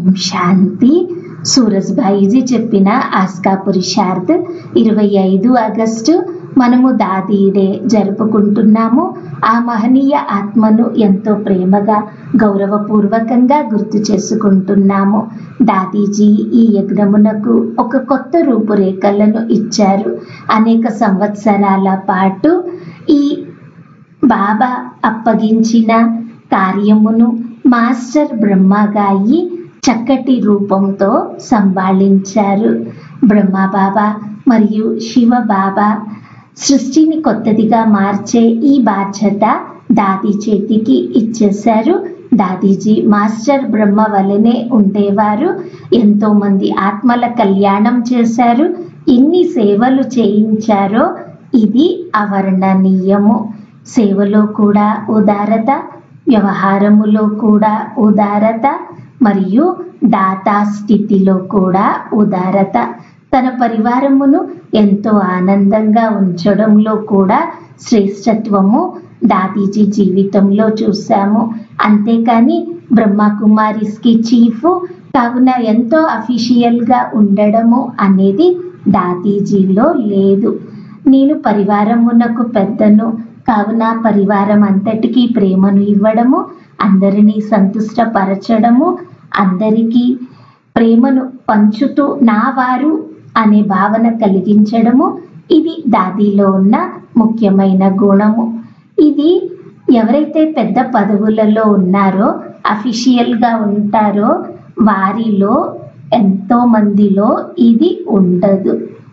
శాంతి సూరజ్భాయిజీ చెప్పిన ఆస్కా పురుషార్థ్ ఇరవై ఐదు ఆగస్టు మనము దాదీ డే జరుపుకుంటున్నాము ఆ మహనీయ ఆత్మను ఎంతో ప్రేమగా గౌరవపూర్వకంగా గుర్తు చేసుకుంటున్నాము దాదీజీ ఈ యజ్ఞమునకు ఒక కొత్త రూపురేఖలను ఇచ్చారు అనేక సంవత్సరాల పాటు ఈ బాబా అప్పగించిన కార్యమును మాస్టర్ బ్రహ్మగాయి చక్కటి రూపంతో సంభాళించారు బ్రహ్మబాబా మరియు శివ బాబా సృష్టిని కొత్తదిగా మార్చే ఈ బాధ్యత దాది చేతికి ఇచ్చేశారు దాదీజీ మాస్టర్ బ్రహ్మ వలనే ఉండేవారు ఎంతో మంది ఆత్మల కళ్యాణం చేశారు ఎన్ని సేవలు చేయించారో ఇది అవర్ణనీయము సేవలో కూడా ఉదారత వ్యవహారములో కూడా ఉదారత మరియు దాతా స్థితిలో కూడా ఉదారత తన పరివారమును ఎంతో ఆనందంగా ఉంచడంలో కూడా శ్రేష్టత్వము దాదీజీ జీవితంలో చూసాము అంతేకాని బ్రహ్మకుమారిస్కి చీఫ్ కావున ఎంతో అఫీషియల్గా ఉండడము అనేది దాదీజీలో లేదు నేను పరివారమునకు పెద్దను కావున పరివారం అంతటికీ ప్రేమను ఇవ్వడము అందరినీ సంతుష్టపరచడము అందరికీ ప్రేమను పంచుతూ నా వారు అనే భావన కలిగించడము ఇది దాదీలో ఉన్న ముఖ్యమైన గుణము ఇది ఎవరైతే పెద్ద పదవులలో ఉన్నారో అఫీషియల్గా ఉంటారో వారిలో ఎంతో మందిలో ఇది ఉండదు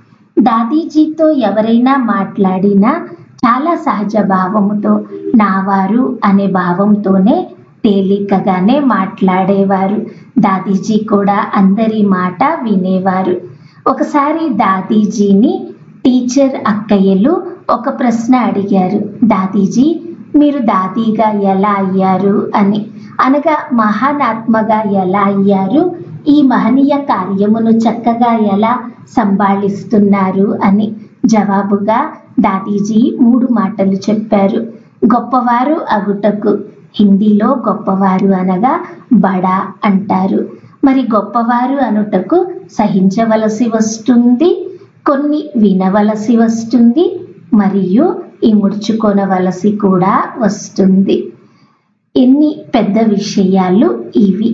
దాదీజీతో ఎవరైనా మాట్లాడినా చాలా సహజ భావముతో నావారు అనే భావంతోనే తేలికగానే మాట్లాడేవారు దాదీజీ కూడా అందరి మాట వినేవారు ఒకసారి దాదీజీని టీచర్ అక్కయ్యలు ఒక ప్రశ్న అడిగారు దాదీజీ మీరు దాదీగా ఎలా అయ్యారు అని అనగా మహానాత్మగా ఎలా అయ్యారు ఈ మహనీయ కార్యమును చక్కగా ఎలా సంభాళిస్తున్నారు అని జవాబుగా దాదీజీ మూడు మాటలు చెప్పారు గొప్పవారు అగుటకు హిందీలో గొప్పవారు అనగా బడా అంటారు మరి గొప్పవారు అనుటకు సహించవలసి వస్తుంది కొన్ని వినవలసి వస్తుంది మరియు ఇముడ్చుకొనవలసి కూడా వస్తుంది ఎన్ని పెద్ద విషయాలు ఇవి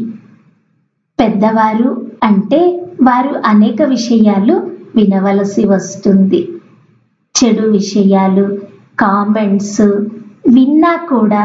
పెద్దవారు అంటే వారు అనేక విషయాలు వినవలసి వస్తుంది చెడు విషయాలు కామెంట్స్ విన్నా కూడా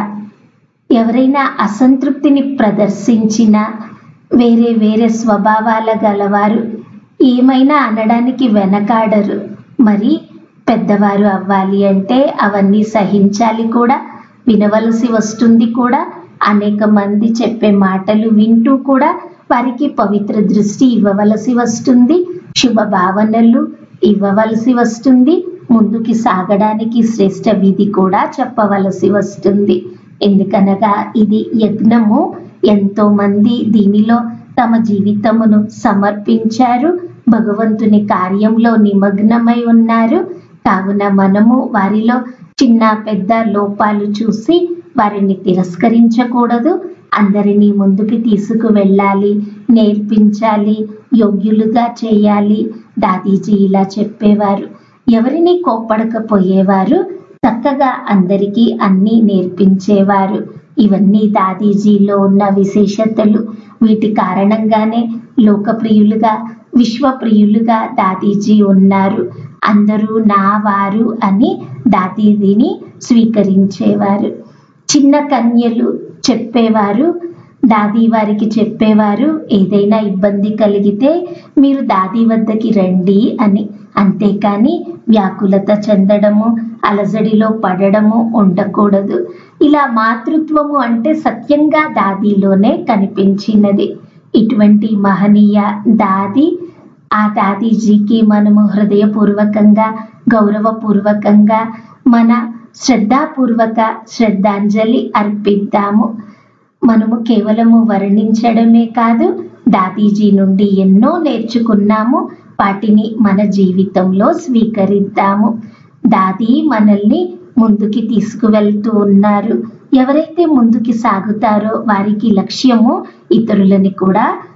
ఎవరైనా అసంతృప్తిని ప్రదర్శించిన వేరే వేరే స్వభావాల గలవారు ఏమైనా అనడానికి వెనకాడరు మరి పెద్దవారు అవ్వాలి అంటే అవన్నీ సహించాలి కూడా వినవలసి వస్తుంది కూడా అనేక మంది చెప్పే మాటలు వింటూ కూడా వారికి పవిత్ర దృష్టి ఇవ్వవలసి వస్తుంది శుభ భావనలు ఇవ్వవలసి వస్తుంది ముందుకి సాగడానికి శ్రేష్ట విధి కూడా చెప్పవలసి వస్తుంది ఎందుకనగా ఇది యజ్ఞము ఎంతో మంది దీనిలో తమ జీవితమును సమర్పించారు భగవంతుని కార్యంలో నిమగ్నమై ఉన్నారు కావున మనము వారిలో చిన్న పెద్ద లోపాలు చూసి వారిని తిరస్కరించకూడదు అందరినీ ముందుకు తీసుకువెళ్ళాలి నేర్పించాలి యోగ్యులుగా చేయాలి దాదీజీ ఇలా చెప్పేవారు ఎవరిని కోప్పడకపోయేవారు చక్కగా అందరికీ అన్నీ నేర్పించేవారు ఇవన్నీ దాదీజీలో ఉన్న విశేషతలు వీటి కారణంగానే లోకప్రియులుగా విశ్వప్రియులుగా దాదీజీ ఉన్నారు అందరూ నా వారు అని దాదీజీని స్వీకరించేవారు చిన్న కన్యలు చెప్పేవారు దాదీ వారికి చెప్పేవారు ఏదైనా ఇబ్బంది కలిగితే మీరు దాదీ వద్దకి రండి అని అంతేకాని వ్యాకులత చెందడము అలజడిలో పడడము ఉండకూడదు ఇలా మాతృత్వము అంటే సత్యంగా దాదీలోనే కనిపించినది ఇటువంటి మహనీయ దాది ఆ దాదీజీకి మనము హృదయపూర్వకంగా గౌరవపూర్వకంగా మన శ్రద్ధాపూర్వక శ్రద్ధాంజలి అర్పిద్దాము మనము కేవలము వర్ణించడమే కాదు దాదీజీ నుండి ఎన్నో నేర్చుకున్నాము వాటిని మన జీవితంలో స్వీకరిద్దాము దాది మనల్ని ముందుకి తీసుకువెళ్తూ ఉన్నారు ఎవరైతే ముందుకి సాగుతారో వారికి లక్ష్యము ఇతరులని కూడా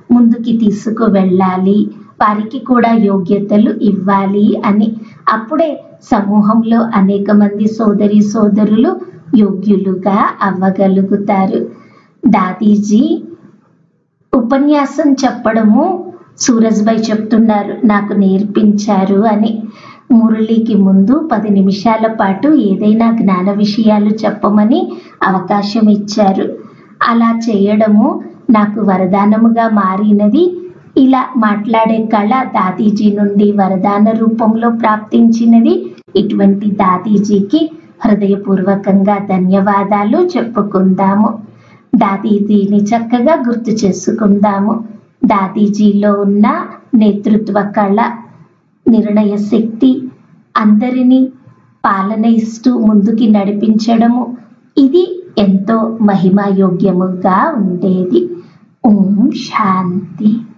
ముందుకి తీసుకువెళ్ళాలి వారికి కూడా యోగ్యతలు ఇవ్వాలి అని అప్పుడే సమూహంలో అనేక మంది సోదరి సోదరులు యోగ్యులుగా అవ్వగలుగుతారు దాదీజీ ఉపన్యాసం చెప్పడము సూరజ్భాయ్ చెప్తున్నారు నాకు నేర్పించారు అని మురళికి ముందు పది నిమిషాల పాటు ఏదైనా జ్ఞాన విషయాలు చెప్పమని అవకాశం ఇచ్చారు అలా చేయడము నాకు వరదానముగా మారినది ఇలా మాట్లాడే కళ దాదీజీ నుండి వరదాన రూపంలో ప్రాప్తించినది ఇటువంటి దాదీజీకి హృదయపూర్వకంగా ధన్యవాదాలు చెప్పుకుందాము దాదీజీని చక్కగా గుర్తు చేసుకుందాము దాదీజీలో ఉన్న నేతృత్వ కళ నిర్ణయ శక్తి అందరినీ పాలన ఇస్తూ ముందుకి నడిపించడము ఇది ఎంతో మహిమాయోగ్యముగా ఉండేది ఓం శాంతి